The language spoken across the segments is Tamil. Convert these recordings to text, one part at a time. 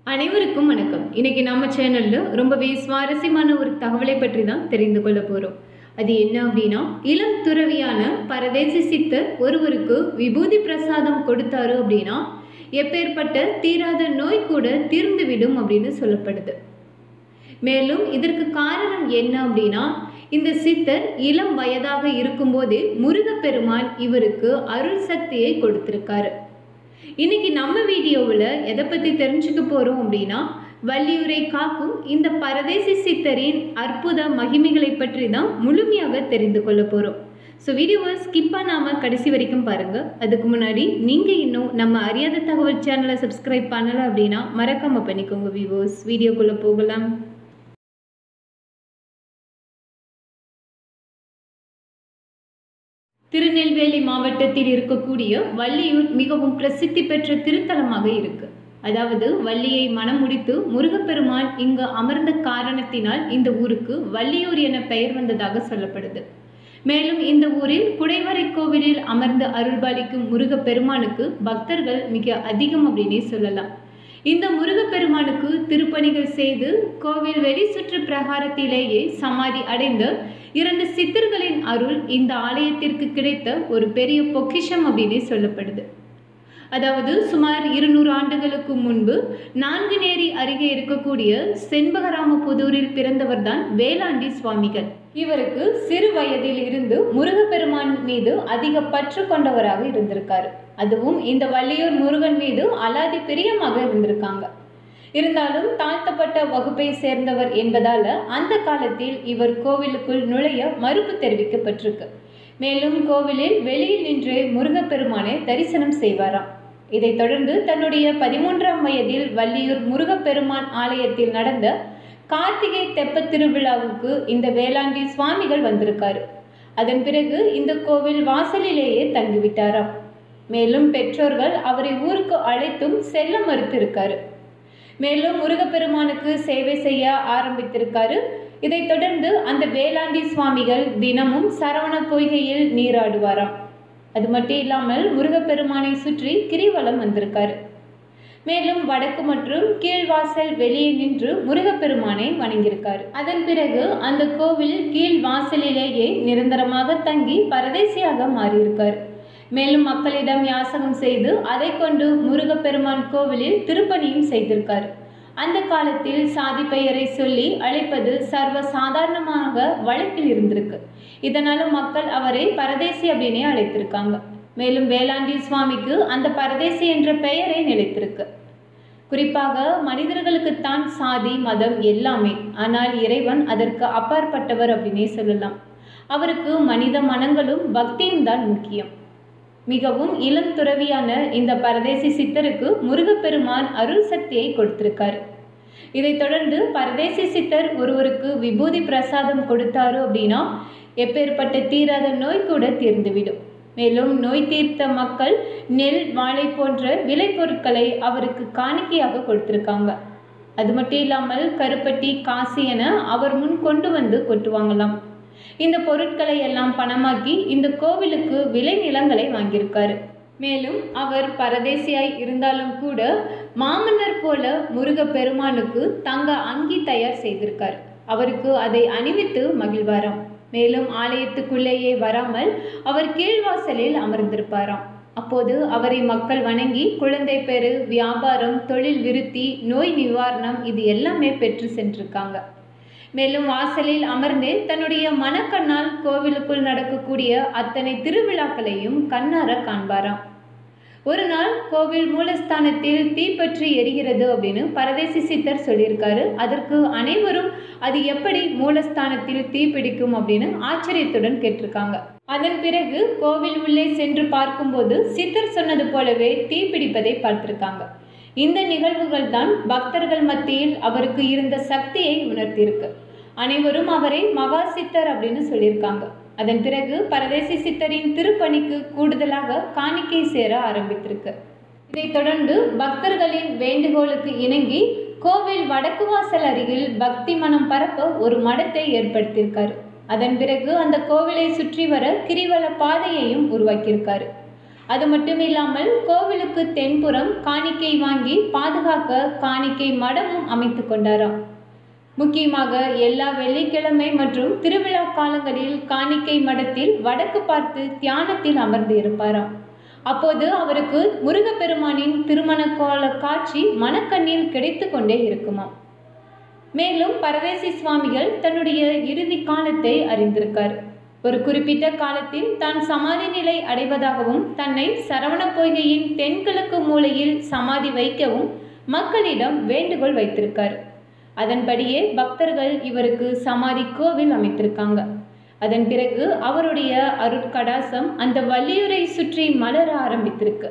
அனைவருக்கும் வணக்கம் இன்னைக்கு நம்ம சேனல்ல ரொம்பவே சுவாரஸ்யமான ஒரு தகவலை பற்றி தான் தெரிந்து கொள்ள போறோம் அது என்ன அப்படின்னா இளம் துறவியான பரதேசி சித்தர் ஒருவருக்கு விபூதி பிரசாதம் கொடுத்தாரு அப்படின்னா எப்பேற்பட்ட தீராத நோய் கூட தீர்ந்துவிடும் அப்படின்னு சொல்லப்படுது மேலும் இதற்கு காரணம் என்ன அப்படின்னா இந்த சித்தர் இளம் வயதாக இருக்கும்போதே முருகப்பெருமான் இவருக்கு அருள் சக்தியை கொடுத்திருக்காரு இன்னைக்கு நம்ம வீடியோவில் எதை பற்றி தெரிஞ்சுக்க போகிறோம் அப்படின்னா வள்ளியூரை காக்கும் இந்த பரதேசி சித்தரின் அற்புத மகிமைகளை பற்றி தான் முழுமையாக தெரிந்து கொள்ள போகிறோம் ஸோ வீடியோவை ஸ்கிப் பண்ணாமல் கடைசி வரைக்கும் பாருங்கள் அதுக்கு முன்னாடி நீங்கள் இன்னும் நம்ம அறியாத தகவல் சேனலை சப்ஸ்கிரைப் பண்ணலை அப்படின்னா மறக்காமல் பண்ணிக்கோங்க விவோஸ் வீடியோக்குள்ளே போகலாம் திருநெல்வேலி மாவட்டத்தில் இருக்கக்கூடிய வள்ளியூர் மிகவும் பிரசித்தி பெற்ற திருத்தலமாக இருக்கு அதாவது வள்ளியை மனம் முடித்து முருகப்பெருமான் இங்கு அமர்ந்த காரணத்தினால் இந்த ஊருக்கு வள்ளியூர் என பெயர் வந்ததாக சொல்லப்படுது மேலும் இந்த ஊரில் குடைவரை கோவிலில் அமர்ந்து அருள்பாலிக்கும் முருகப்பெருமானுக்கு பக்தர்கள் மிக அதிகம் அப்படின்னே சொல்லலாம் இந்த முருகப்பெருமானுக்கு திருப்பணிகள் செய்து கோவில் வெளி சுற்று பிரகாரத்திலேயே சமாதி அடைந்த இரண்டு சித்தர்களின் அருள் இந்த ஆலயத்திற்கு கிடைத்த ஒரு பெரிய பொக்கிஷம் அப்படின்னே சொல்லப்படுது அதாவது சுமார் இருநூறு ஆண்டுகளுக்கு முன்பு நான்குநேரி அருகே இருக்கக்கூடிய செண்பகராமபுதூரில் பிறந்தவர் தான் வேளாண்டி சுவாமிகள் இவருக்கு சிறு வயதில் இருந்து முருகப்பெருமான் மீது அதிக பற்று கொண்டவராக இருந்திருக்காரு அதுவும் இந்த வள்ளியூர் முருகன் மீது அலாதி பிரியமாக இருந்திருக்காங்க இருந்தாலும் தாழ்த்தப்பட்ட வகுப்பை சேர்ந்தவர் என்பதால அந்த காலத்தில் இவர் கோவிலுக்குள் நுழைய மறுப்பு தெரிவிக்கப்பட்டிருக்கு மேலும் கோவிலில் வெளியில் நின்றே முருகப்பெருமானை தரிசனம் செய்வாராம் இதைத் தொடர்ந்து தன்னுடைய பதிமூன்றாம் வயதில் வள்ளியூர் முருகப்பெருமான் ஆலயத்தில் நடந்த கார்த்திகை தெப்ப திருவிழாவுக்கு இந்த வேளாண்டி சுவாமிகள் வந்திருக்காரு அதன் பிறகு இந்த கோவில் வாசலிலேயே தங்கிவிட்டாராம் மேலும் பெற்றோர்கள் அவரை ஊருக்கு அழைத்தும் செல்ல மறுத்திருக்காரு மேலும் முருகப்பெருமானுக்கு சேவை செய்ய ஆரம்பித்திருக்காரு இதைத் தொடர்ந்து அந்த வேளாண்டி சுவாமிகள் தினமும் சரவண பொய்கையில் நீராடுவாராம் அது மட்டும் இல்லாமல் முருகப்பெருமானை சுற்றி கிரிவலம் வந்திருக்காரு மேலும் வடக்கு மற்றும் கீழ்வாசல் வெளியே நின்று முருகப்பெருமானை வணங்கியிருக்காரு அதன் பிறகு அந்த கோவில் கீழ் வாசலிலேயே நிரந்தரமாக தங்கி பரதேசியாக மாறியிருக்காரு மேலும் மக்களிடம் யாசகம் செய்து அதை கொண்டு முருகப்பெருமான் கோவிலில் திருப்பணியும் செய்திருக்காரு அந்த காலத்தில் சாதி பெயரை சொல்லி அழைப்பது சர்வ சாதாரணமாக வழக்கில் இருந்திருக்கு இதனால மக்கள் அவரை பரதேசி அப்படின்னே அழைத்திருக்காங்க மேலும் வேளாண்டி சுவாமிக்கு அந்த பரதேசி என்ற பெயரே நிலைத்திருக்கு குறிப்பாக மனிதர்களுக்குத்தான் சாதி மதம் எல்லாமே ஆனால் இறைவன் அதற்கு அப்பாற்பட்டவர் அப்படின்னே சொல்லலாம் அவருக்கு மனித மனங்களும் பக்தியும் தான் முக்கியம் மிகவும் இளம் துறவியான இந்த பரதேசி சித்தருக்கு முருகப்பெருமான் அருள் சக்தியை கொடுத்திருக்காரு இதைத் தொடர்ந்து பரதேசி சித்தர் ஒருவருக்கு விபூதி பிரசாதம் கொடுத்தாரு அப்படின்னா எப்பேற்பட்ட தீராத நோய் கூட தீர்ந்துவிடும் மேலும் நோய் தீர்த்த மக்கள் நெல் வாழை போன்ற விளைபொருட்களை அவருக்கு காணிக்கையாக கொடுத்திருக்காங்க அது மட்டும் இல்லாமல் கருப்பட்டி காசு என அவர் முன் கொண்டு வந்து கொட்டுவாங்களாம் இந்த பொருட்களை எல்லாம் பணமாக்கி இந்த கோவிலுக்கு விளை நிலங்களை வாங்கியிருக்காரு மேலும் அவர் பரதேசியாய் இருந்தாலும் கூட மாமன்னர் போல முருக பெருமானுக்கு தங்க அங்கி தயார் செய்திருக்கார் அவருக்கு அதை அணிவித்து மகிழ்வாராம் மேலும் ஆலயத்துக்குள்ளேயே வராமல் அவர் கீழ்வாசலில் அமர்ந்திருப்பாராம் அப்போது அவரை மக்கள் வணங்கி குழந்தை பெரு வியாபாரம் தொழில் விருத்தி நோய் நிவாரணம் இது எல்லாமே பெற்று சென்றிருக்காங்க மேலும் வாசலில் அமர்ந்து தன்னுடைய மனக்கண்ணால் கோவிலுக்குள் நடக்கக்கூடிய அத்தனை திருவிழாக்களையும் கண்ணார காண்பாராம் ஒரு நாள் கோவில் மூலஸ்தானத்தில் தீப்பற்றி எரிகிறது அப்படின்னு பரதேசி சித்தர் சொல்லியிருக்காரு அதற்கு அனைவரும் அது எப்படி மூலஸ்தானத்தில் தீப்பிடிக்கும் அப்படின்னு ஆச்சரியத்துடன் கேட்டிருக்காங்க அதன் பிறகு கோவில் உள்ளே சென்று பார்க்கும்போது சித்தர் சொன்னது போலவே தீப்பிடிப்பதை பார்த்திருக்காங்க இந்த நிகழ்வுகள் தான் பக்தர்கள் மத்தியில் அவருக்கு இருந்த சக்தியை உணர்த்தியிருக்கு அனைவரும் அவரை மகா சித்தர் அப்படின்னு சொல்லியிருக்காங்க அதன் பிறகு பரதேசி சித்தரின் திருப்பணிக்கு கூடுதலாக காணிக்கை சேர ஆரம்பித்திருக்கு இதைத் தொடர்ந்து பக்தர்களின் வேண்டுகோளுக்கு இணங்கி கோவில் வடக்கு வாசல் அருகில் பக்தி மனம் பரப்ப ஒரு மடத்தை ஏற்படுத்தியிருக்காரு அதன் பிறகு அந்த கோவிலை சுற்றி வர கிரிவல பாதையையும் உருவாக்கியிருக்காரு அது மட்டும் இல்லாமல் கோவிலுக்கு தென்புறம் காணிக்கை வாங்கி பாதுகாக்க காணிக்கை மடமும் அமைத்து கொண்டாராம் முக்கியமாக எல்லா வெள்ளிக்கிழமை மற்றும் திருவிழா காலங்களில் காணிக்கை மடத்தில் வடக்கு பார்த்து தியானத்தில் அமர்ந்து இருப்பாராம் அப்போது அவருக்கு முருகப்பெருமானின் திருமண கோல காட்சி மனக்கண்ணில் கிடைத்து கொண்டே இருக்குமாம் மேலும் பரதேசி சுவாமிகள் தன்னுடைய இறுதி காலத்தை அறிந்திருக்கார் ஒரு குறிப்பிட்ட காலத்தில் தான் சமாதி நிலை அடைவதாகவும் தன்னை சரவண பொய்கையின் தென்கிழக்கு மூலையில் சமாதி வைக்கவும் மக்களிடம் வேண்டுகோள் வைத்திருக்கார் அதன்படியே பக்தர்கள் இவருக்கு சமாதி கோவில் அமைத்திருக்காங்க அதன் பிறகு அவருடைய அருட்கடாசம் அந்த வள்ளியூரை சுற்றி மலர ஆரம்பித்திருக்கு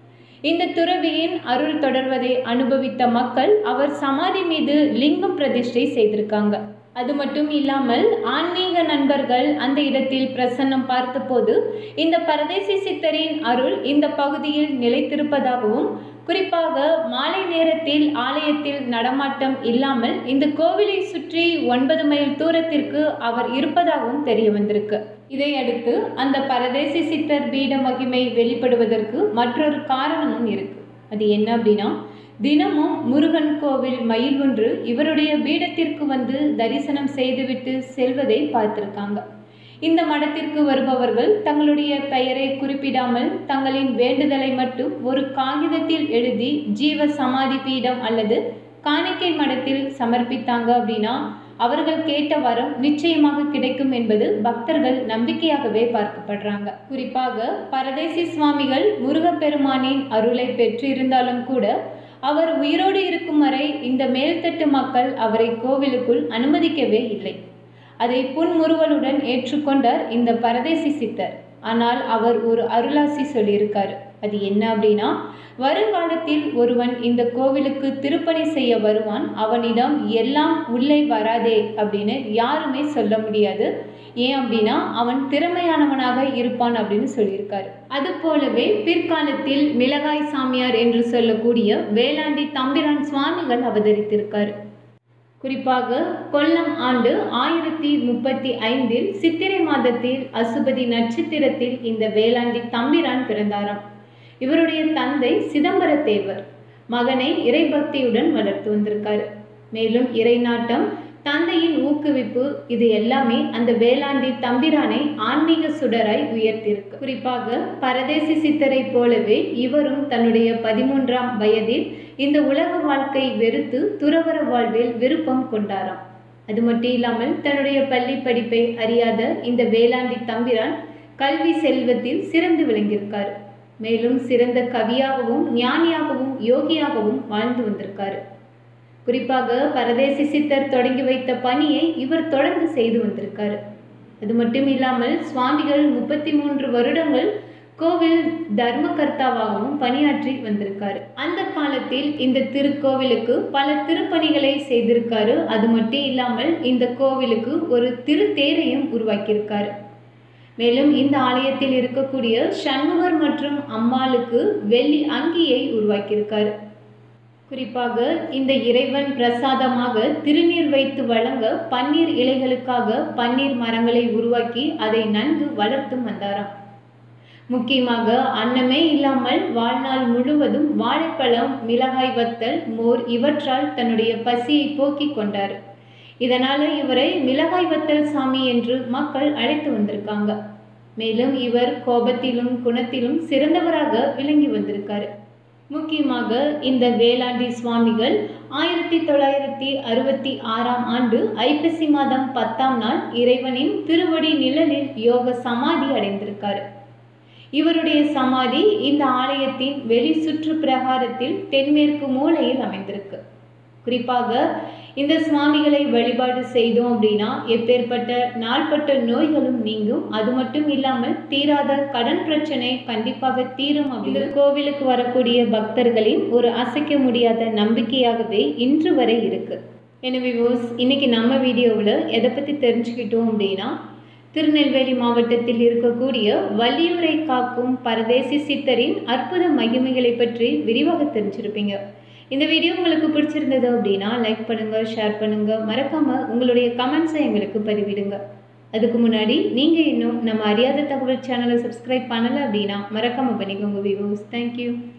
இந்த துறவியின் அருள் தொடர்வதை அனுபவித்த மக்கள் அவர் சமாதி மீது லிங்கம் பிரதிஷ்டை செய்திருக்காங்க அது மட்டும் இல்லாமல் ஆன்மீக நண்பர்கள் அந்த இடத்தில் பிரசன்னம் பார்த்தபோது இந்த பரதேசி சித்தரின் அருள் இந்த பகுதியில் நிலைத்திருப்பதாகவும் குறிப்பாக மாலை நேரத்தில் ஆலயத்தில் நடமாட்டம் இல்லாமல் இந்த கோவிலை சுற்றி ஒன்பது மைல் தூரத்திற்கு அவர் இருப்பதாகவும் தெரிய வந்திருக்கு இதையடுத்து அந்த பரதேசி சித்தர் பீட மகிமை வெளிப்படுவதற்கு மற்றொரு காரணமும் இருக்கு அது என்ன அப்படின்னா தினமும் முருகன் கோவில் மயில் ஒன்று இவருடைய பீடத்திற்கு வந்து தரிசனம் செய்துவிட்டு செல்வதை பார்த்திருக்காங்க இந்த மடத்திற்கு வருபவர்கள் தங்களுடைய பெயரை குறிப்பிடாமல் தங்களின் வேண்டுதலை மட்டும் ஒரு காகிதத்தில் எழுதி ஜீவ சமாதி பீடம் அல்லது காணிக்கை மடத்தில் சமர்ப்பித்தாங்க அப்படின்னா அவர்கள் கேட்ட வரம் நிச்சயமாக கிடைக்கும் என்பது பக்தர்கள் நம்பிக்கையாகவே பார்க்கப்படுறாங்க குறிப்பாக பரதேசி சுவாமிகள் முருகப்பெருமானின் அருளை பெற்றிருந்தாலும் கூட அவர் உயிரோடு இருக்கும் வரை இந்த மேல்தட்டு மக்கள் அவரை கோவிலுக்குள் அனுமதிக்கவே இல்லை அதை புன்முறுவலுடன் ஏற்றுக்கொண்டார் இந்த பரதேசி சித்தர் ஆனால் அவர் ஒரு அருளாசி சொல்லியிருக்காரு அது என்ன அப்படின்னா வருங்காலத்தில் ஒருவன் இந்த கோவிலுக்கு திருப்பணி செய்ய வருவான் அவனிடம் எல்லாம் உள்ளே வராதே அப்படின்னு யாருமே சொல்ல முடியாது ஏன் அப்படின்னா அவன் திறமையானவனாக இருப்பான் அப்படின்னு சொல்லியிருக்காரு அது போலவே பிற்காலத்தில் மிளகாய் சாமியார் என்று சொல்லக்கூடிய வேளாண்டி தம்பிரான் சுவாமிகள் அவதரித்திருக்காரு குறிப்பாக கொல்லம் ஆண்டு ஆயிரத்தி முப்பத்தி ஐந்தில் சித்திரை மாதத்தில் அசுபதி நட்சத்திரத்தில் இந்த வேளாண்டி தம்பிரான் பிறந்தாராம் இவருடைய தந்தை சிதம்பர தேவர் மகனை இறைபக்தியுடன் வளர்த்து வந்திருக்காரு மேலும் இறைநாட்டம் தந்தையின் ஊக்குவிப்பு இது எல்லாமே அந்த வேளாண்டி தம்பிரானை ஆன்மீக சுடராய் உயர்த்தியிருக்கு குறிப்பாக பரதேசி சித்தரை போலவே இவரும் தன்னுடைய பதிமூன்றாம் வயதில் இந்த உலக வாழ்க்கை வெறுத்து துறவர வாழ்வில் விருப்பம் கொண்டாராம் அது மட்டும் இல்லாமல் தன்னுடைய பள்ளி படிப்பை அறியாத இந்த வேளாண்டி தம்பிரான் கல்வி செல்வத்தில் சிறந்து விளங்கியிருக்காரு மேலும் சிறந்த கவியாகவும் ஞானியாகவும் யோகியாகவும் வாழ்ந்து வந்திருக்காரு குறிப்பாக பரதேசி சித்தர் தொடங்கி வைத்த பணியை இவர் தொடர்ந்து செய்து வந்திருக்காரு அது மட்டும் இல்லாமல் சுவாமிகள் முப்பத்தி மூன்று வருடங்கள் கோவில் தர்மகர்த்தாவாகவும் பணியாற்றி வந்திருக்காரு அந்த காலத்தில் இந்த திருக்கோவிலுக்கு பல திருப்பணிகளை செய்திருக்காரு அது மட்டும் இல்லாமல் இந்த கோவிலுக்கு ஒரு திருத்தேரையும் உருவாக்கியிருக்காரு மேலும் இந்த ஆலயத்தில் இருக்கக்கூடிய சண்முகர் மற்றும் அம்மாளுக்கு வெள்ளி அங்கியை உருவாக்கியிருக்காரு குறிப்பாக இந்த இறைவன் பிரசாதமாக திருநீர் வைத்து வழங்க பன்னீர் இலைகளுக்காக பன்னீர் மரங்களை உருவாக்கி அதை நன்கு வளர்த்து வந்தாராம் முக்கியமாக அன்னமே இல்லாமல் வாழ்நாள் முழுவதும் வாழைப்பழம் மிளகாய் வத்தல் மோர் இவற்றால் தன்னுடைய பசியை போக்கிக் கொண்டார் இதனால இவரை மிளகாய் வத்தல் சாமி என்று மக்கள் அழைத்து வந்திருக்காங்க மேலும் இவர் கோபத்திலும் குணத்திலும் சிறந்தவராக விளங்கி வந்திருக்காரு முக்கியமாக இந்த வேளாண்டி சுவாமிகள் ஆயிரத்தி தொள்ளாயிரத்தி அறுபத்தி ஆறாம் ஆண்டு ஐப்பசி மாதம் பத்தாம் நாள் இறைவனின் திருவடி நிழலில் யோக சமாதி அடைந்திருக்காரு இவருடைய சமாதி இந்த ஆலயத்தின் வெளி சுற்று பிரகாரத்தில் தென்மேற்கு மூலையில் அமைந்திருக்கு குறிப்பாக இந்த சுவாமிகளை வழிபாடு செய்தோம் அப்படின்னா எப்பேற்பட்ட நாள்பட்ட நோய்களும் நீங்கும் அது மட்டும் இல்லாமல் தீராத கடன் பிரச்சனை கண்டிப்பாக தீரும் இந்த கோவிலுக்கு வரக்கூடிய பக்தர்களின் ஒரு அசைக்க முடியாத நம்பிக்கையாகவே இன்று வரை இருக்கு எனவே வியூஸ் இன்னைக்கு நம்ம வீடியோவில் எதை பற்றி தெரிஞ்சுக்கிட்டோம் அப்படின்னா திருநெல்வேலி மாவட்டத்தில் இருக்கக்கூடிய வள்ளியூரை காக்கும் பரதேசி சித்தரின் அற்புத மகிமைகளை பற்றி விரிவாக தெரிஞ்சிருப்பீங்க இந்த வீடியோ உங்களுக்கு பிடிச்சிருந்தது அப்படின்னா லைக் பண்ணுங்கள் ஷேர் பண்ணுங்கள் மறக்காமல் உங்களுடைய கமெண்ட்ஸை எங்களுக்கு பதிவிடுங்க அதுக்கு முன்னாடி நீங்கள் இன்னும் நம்ம அறியாத தகவல் சேனலை சப்ஸ்கிரைப் பண்ணலை அப்படின்னா மறக்காமல் பண்ணிக்கோங்க விவோஸ் தேங்க்யூ